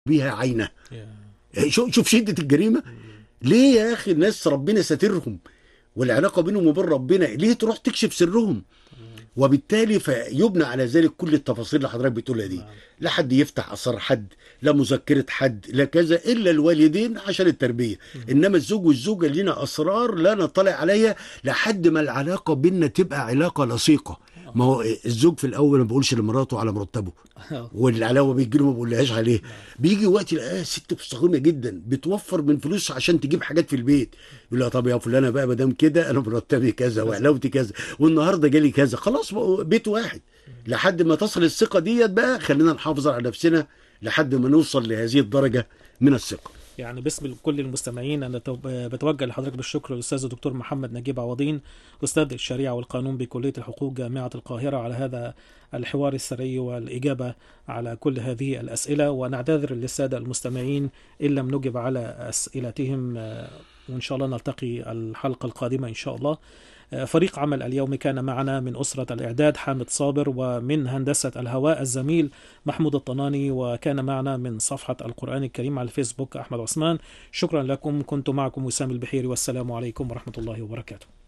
بها عينه يا. شوف شوف شده الجريمه ليه يا اخي الناس ربنا ساترهم والعلاقه بينهم وبين ربنا ليه تروح تكشف سرهم وبالتالي فيبنى على ذلك كل التفاصيل اللي حضرتك بتقولها دي نعم. لا حد يفتح اسرار حد لا مذكره حد لا كذا الا الوالدين عشان التربيه انما الزوج والزوجه لنا اسرار لا نطلع عليها لحد ما العلاقه بيننا تبقى علاقه لصيقه ما هو الزوج في الاول ما بيقولش لمراته على مرتبه والعلاوه بيجي له ما بيقولهاش عليه بيجي وقت يلاقيها ست مستقيمه جدا بتوفر من فلوس عشان تجيب حاجات في البيت يقول لها طب يا فلانه بقى ما دام كده انا مرتبي كذا وعلاوتي كذا والنهارده جالي كذا خلاص بقوا بيت واحد لحد ما تصل الثقه ديت بقى خلينا نحافظ على نفسنا لحد ما نوصل لهذه الدرجه من الثقه يعني باسم كل المستمعين انا تو- بتوجه لحضرتك بالشكر الاستاذ الدكتور محمد نجيب عوضين استاذ الشريعه والقانون بكليه الحقوق جامعه القاهره على هذا الحوار السري والاجابه على كل هذه الاسئله ونعتذر للساده المستمعين ان لم نجب على اسئلتهم آه، وان شاء الله نلتقي الحلقه القادمه ان شاء الله آه، فريق عمل اليوم كان معنا من أسرة الإعداد حامد صابر ومن هندسة الهواء الزميل محمود الطناني وكان معنا من صفحة القرآن الكريم على الفيسبوك أحمد عثمان شكرا لكم كنت معكم وسام البحيري والسلام عليكم ورحمة الله وبركاته